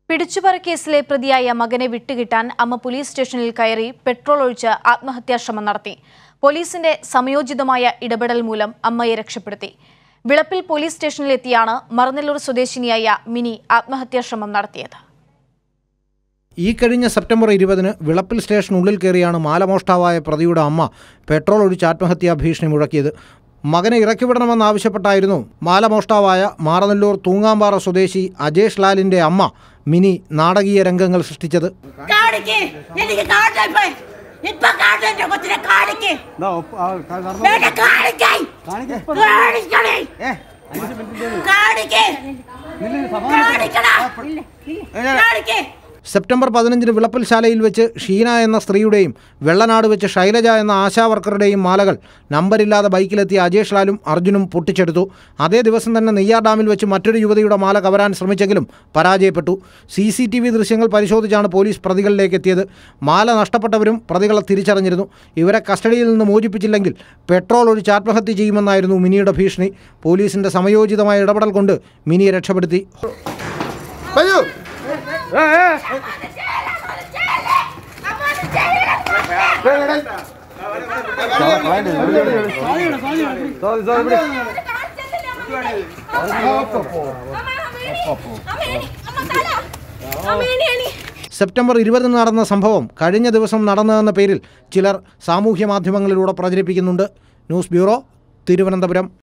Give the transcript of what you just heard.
പിടിച്ചുപറി കേസിലെ പ്രതിയായ മകനെ വിട്ടുകിട്ടാൻ അമ്മ പോലീസ് സ്റ്റേഷനിൽ കയറി പെട്രോൾ ഒഴിച്ച് ആത്മഹത്യാശ്രമം നടത്തി പോലീസിന്റെ സമയോചിതമായ ഇടപെടൽ മൂലം അമ്മയെ രക്ഷപ്പെടുത്തി വിളപ്പിൽ പോലീസ് സ്റ്റേഷനിലെത്തിയാണ് മറന്നല്ലൂർ സ്വദേശിനിയായ മിനി ആത്മഹത്യാശ്രമം നടത്തിയത് ഈ കഴിഞ്ഞ സെപ്റ്റംബർ ഇരുപതിന് വിളപ്പിൽ സ്റ്റേഷനുള്ളിൽ കയറിയാണ് മാലമോഷ്ടാവായ പ്രതിയുടെ അമ്മ പെട്രോൾ ഒഴിച്ച് ആത്മഹത്യാ ഭീഷണി മുഴക്കിയത് മകനെ ഇറക്കിവിടണമെന്നാവശ്യപ്പെട്ടായിരുന്നു മാലമോഷ്ടാവായ മാറനല്ലൂർ തൂങ്ങാമ്പാറ സ്വദേശി അജേഷ് ലാലിന്റെ അമ്മ മിനി നാടകീയ രംഗങ്ങൾ സൃഷ്ടിച്ചത് കാണിക്ക് എനിക്ക് കാണണം ഇപ്പൊ ഇപ്പൊ കാണണം എന്റെ കൊച്ചിനെ കാണിക്ക് വേണ്ട കാണിക്കേ കാണിക്കണേ കാണിക്ക് കാണിക്കടാ കാണിക്ക് സെപ്റ്റംബർ പതിനഞ്ചിന് വിളപ്പിൽ ശാലയിൽ വെച്ച് ഷീന എന്ന സ്ത്രീയുടെയും വെള്ളനാട് വെച്ച് ശൈലജ എന്ന ആശാവർക്കറുടെയും മാലകൾ നമ്പരില്ലാതെ ബൈക്കിലെത്തിയ അജേഷ് ലാലും അർജുനും പൊട്ടിച്ചെടുത്തു അതേ ദിവസം തന്നെ നെയ്യാർ ഡാമിൽ വെച്ച് മറ്റൊരു യുവതിയുടെ മാല കവരാൻ ശ്രമിച്ചെങ്കിലും പരാജയപ്പെട്ടു സി സി ടി വി ദൃശ്യങ്ങൾ പരിശോധിച്ചാണ് പോലീസ് പ്രതികളിലേക്ക് എത്തിയത് മാല നഷ്ടപ്പെട്ടവരും പ്രതികളെ തിരിച്ചറിഞ്ഞിരുന്നു ഇവരെ കസ്റ്റഡിയിൽ നിന്ന് മോചിപ്പിച്ചില്ലെങ്കിൽ പെട്രോൾ ഒഴിച്ച് ആത്മഹത്യ ചെയ്യുമെന്നായിരുന്നു മിനിയുടെ ഭീഷണി പോലീസിന്റെ സമയോചിതമായ ഇടപെടൽ കൊണ്ട് മിനിയെ രക്ഷപ്പെടുത്തി സെപ്റ്റംബർ ഇരുപതിന് നടന്ന സംഭവം കഴിഞ്ഞ ദിവസം നടന്നതെന്ന പേരിൽ ചിലർ സാമൂഹ്യ മാധ്യമങ്ങളിലൂടെ പ്രചരിപ്പിക്കുന്നുണ്ട് ന്യൂസ് ബ്യൂറോ തിരുവനന്തപുരം